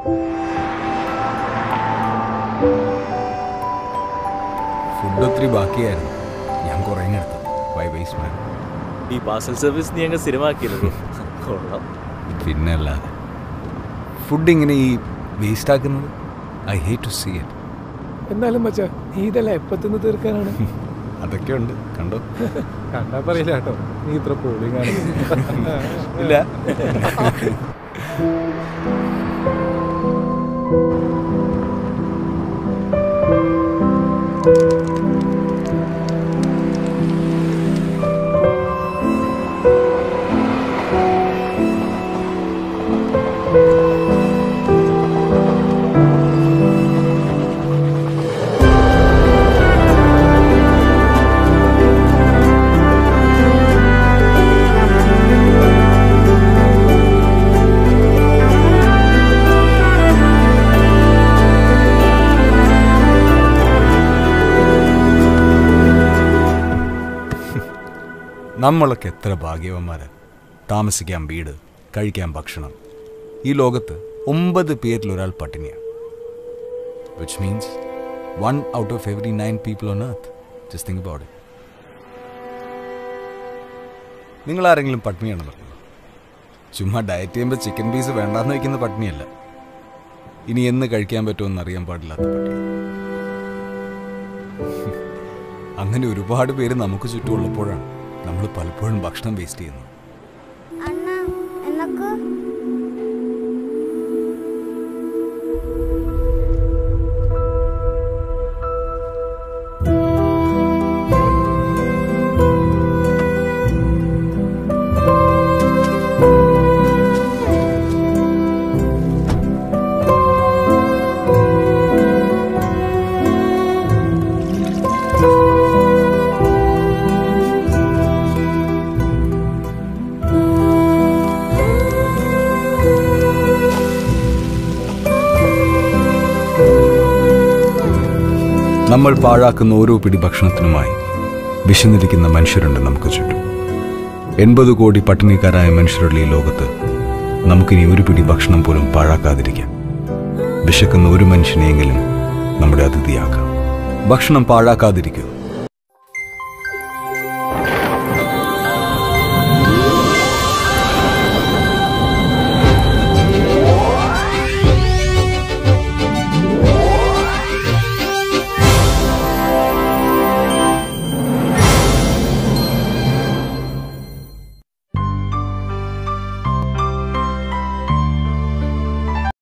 food ഒത്തിരി ബാക്കിയായിരുന്നു ഞാൻ കുറേ എടുത്തു വൈ വേസ്റ്റ് മാൻ ഈ പാർസൽ സർവീസ് നീ അങ്ങ് സ്ഥിരമാക്കിയല്ലോ കൊള്ളാം പിന്നെ അല്ലാതെ ഫുഡ് ഇങ്ങനെ ഈ വേസ്റ്റ് ആക്കുന്നത് I hate to see it എന്നാലും മച്ചാ നീ ഇതെല്ലാം എപ്പത്തുനിന്ന് തീർക്കാനാണ് അതൊക്കെ ഉണ്ട് കണ്ടോ കണ്ടാ പറയില്ല കേട്ടോ നീ ഇത്ര പോളിംഗ് ആണ് ഇല്ല നമ്മളൊക്കെ എത്ര ഭാഗ്യവന്മാരാ താമസിക്കാൻ വീട് കഴിക്കാൻ ഭക്ഷണം ഈ ലോകത്ത് ഒമ്പത് പേരിൽ ഒരാൾ പട്ടിണിയാണ് which means one out of every nine people on earth just think about it നിങ്ങൾ ആരെങ്കിലും പട്ടിണിയാണെന്ന് പറഞ്ഞു ചുമ്മാ ഡയറ്റ് ചെയ്യുമ്പോൾ ചിക്കൻ പീസ് വേണ്ടാന്ന് വയ്ക്കുന്ന പട്ടിണിയല്ല ഇനി എന്ന് കഴിക്കാൻ പറ്റുമെന്ന് അറിയാൻ പാടില്ലാത്ത പട്ടിണി അങ്ങനെ ഒരുപാട് പേര് നമുക്ക് ചുറ്റുമുള്ളപ്പോഴാണ് നമ്മൾ പലപ്പോഴും ഭക്ഷണം വേസ്റ്റ് ചെയ്യുന്നത് അണ്ണ എന്നൊക്കെ നമ്മൾ പാഴാക്കുന്ന ഓരോ പിടി ഭക്ഷണത്തിനുമായി വിശന്നിരിക്കുന്ന മനുഷ്യരുണ്ട് നമുക്ക് ചുറ്റും എൺപത് കോടി പട്ടിണിക്കാരായ മനുഷ്യരുള്ള ഈ ലോകത്ത് നമുക്കിനി ഒരു പിടി ഭക്ഷണം പോലും പാഴാക്കാതിരിക്കാം വിശക്കുന്ന ഒരു മനുഷ്യനെയെങ്കിലും നമ്മുടെ അതിഥിയാക്കാം ഭക്ഷണം പാഴാക്കാതിരിക്കൂ